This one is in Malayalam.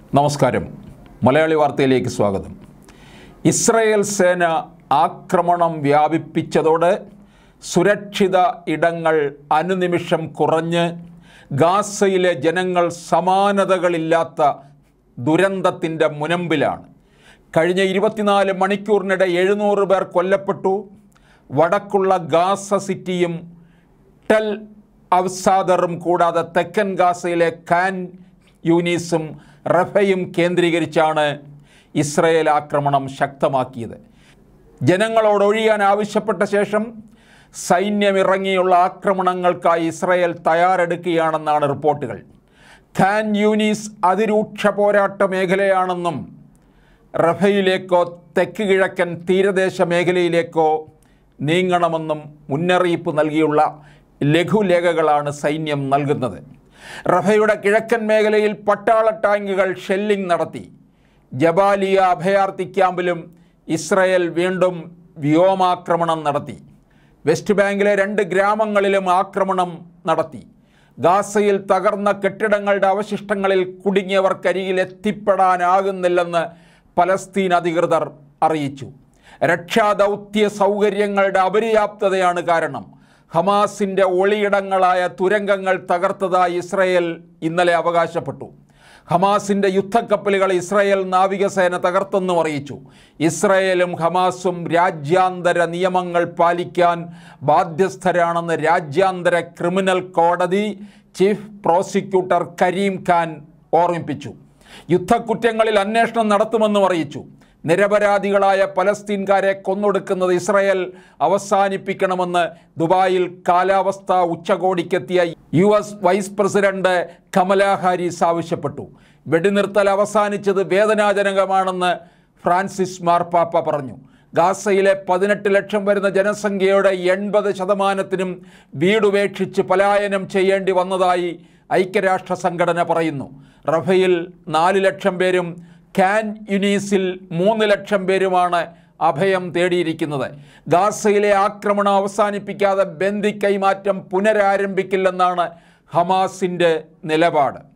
നമസ്കാരം മലയാളി വാർത്തയിലേക്ക് സ്വാഗതം ഇസ്രയേൽ സേന ആക്രമണം വ്യാപിപ്പിച്ചതോടെ സുരക്ഷിത ഇടങ്ങൾ അനുനിമിഷം കുറഞ്ഞ് ഗാസയിലെ ജനങ്ങൾ സമാനതകളില്ലാത്ത ദുരന്തത്തിൻ്റെ മുനമ്പിലാണ് കഴിഞ്ഞ ഇരുപത്തിനാല് മണിക്കൂറിനിടെ എഴുന്നൂറ് പേർ കൊല്ലപ്പെട്ടു വടക്കുള്ള ഗാസ സിറ്റിയും ടെൽ അവസാദറും കൂടാതെ തെക്കൻ ഗാസയിലെ ഖാൻ യൂനീസും റഫയും കേന്ദ്രീകരിച്ചാണ് ഇസ്രയേൽ ആക്രമണം ശക്തമാക്കിയത് ജനങ്ങളോട് ഒഴിയാൻ ആവശ്യപ്പെട്ട ശേഷം സൈന്യം ഇറങ്ങിയുള്ള ആക്രമണങ്ങൾക്കായി ഇസ്രയേൽ തയ്യാറെടുക്കുകയാണെന്നാണ് റിപ്പോർട്ടുകൾ ഖാൻ യൂനീസ് അതിരൂക്ഷ പോരാട്ട മേഖലയാണെന്നും റഫയിലേക്കോ തെക്ക് കിഴക്കൻ തീരദേശ മേഖലയിലേക്കോ നീങ്ങണമെന്നും മുന്നറിയിപ്പ് നൽകിയുള്ള ലഘുലേഖകളാണ് സൈന്യം നൽകുന്നത് റഫയുടെ കിഴക്കൻ മേഖലയിൽ പട്ടാള ടാങ്കുകൾ ഷെല്ലിംഗ് നടത്തി ജബാലിയ അഭയാർത്ഥി ക്യാമ്പിലും ഇസ്രയേൽ വീണ്ടും വ്യോമാക്രമണം നടത്തി വെസ്റ്റ് ബാങ്കിലെ രണ്ട് ഗ്രാമങ്ങളിലും ആക്രമണം നടത്തി ഗാസയിൽ തകർന്ന കെട്ടിടങ്ങളുടെ അവശിഷ്ടങ്ങളിൽ കുടുങ്ങിയവർക്കരികിൽ എത്തിപ്പെടാനാകുന്നില്ലെന്ന് പലസ്തീൻ അധികൃതർ അറിയിച്ചു രക്ഷാദൗത്യ സൗകര്യങ്ങളുടെ അപര്യാപ്തതയാണ് കാരണം ഹമാസിൻ്റെ ഒളിയിടങ്ങളായ തുരങ്കങ്ങൾ തകർത്തതായി ഇസ്രയേൽ ഇന്നലെ അവകാശപ്പെട്ടു ഹമാസിൻ്റെ യുദ്ധക്കപ്പലുകൾ ഇസ്രയേൽ നാവികസേന തകർത്തെന്നും അറിയിച്ചു ഇസ്രയേലും ഹമാസും രാജ്യാന്തര നിയമങ്ങൾ പാലിക്കാൻ ബാധ്യസ്ഥരാണെന്ന് രാജ്യാന്തര ക്രിമിനൽ കോടതി ചീഫ് പ്രോസിക്യൂട്ടർ കരീം ഖാൻ ഓർമ്മിപ്പിച്ചു യുദ്ധക്കുറ്റങ്ങളിൽ അന്വേഷണം നടത്തുമെന്നും അറിയിച്ചു നിരപരാധികളായ പലസ്തീൻകാരെ കൊന്നൊടുക്കുന്നത് ഇസ്രയേൽ അവസാനിപ്പിക്കണമെന്ന് ദുബായിൽ കാലാവസ്ഥ ഉച്ചകോടിക്കെത്തിയ U S vice president Kamala Harris ആവശ്യപ്പെട്ടു വെടിനിർത്തൽ അവസാനിച്ചത് വേദനാജനകമാണെന്ന് ഫ്രാൻസിസ് മാർപ്പാപ്പ പറഞ്ഞു ഗാസയിലെ പതിനെട്ട് ലക്ഷം വരുന്ന ജനസംഖ്യയുടെ എൺപത് ശതമാനത്തിനും വീടുപേക്ഷിച്ച് പലായനം ചെയ്യേണ്ടി വന്നതായി ഐക്യരാഷ്ട്ര സംഘടന പറയുന്നു റഫയിൽ നാല് ലക്ഷം പേരും ഖാൻ യുനീസിൽ മൂന്ന് ലക്ഷം പേരുമാണ് അഭയം തേടിയിരിക്കുന്നത് ഗാസയിലെ ആക്രമണം അവസാനിപ്പിക്കാതെ ബന്ദി കൈമാറ്റം പുനരാരംഭിക്കില്ലെന്നാണ് ഹമാസിൻ്റെ നിലപാട്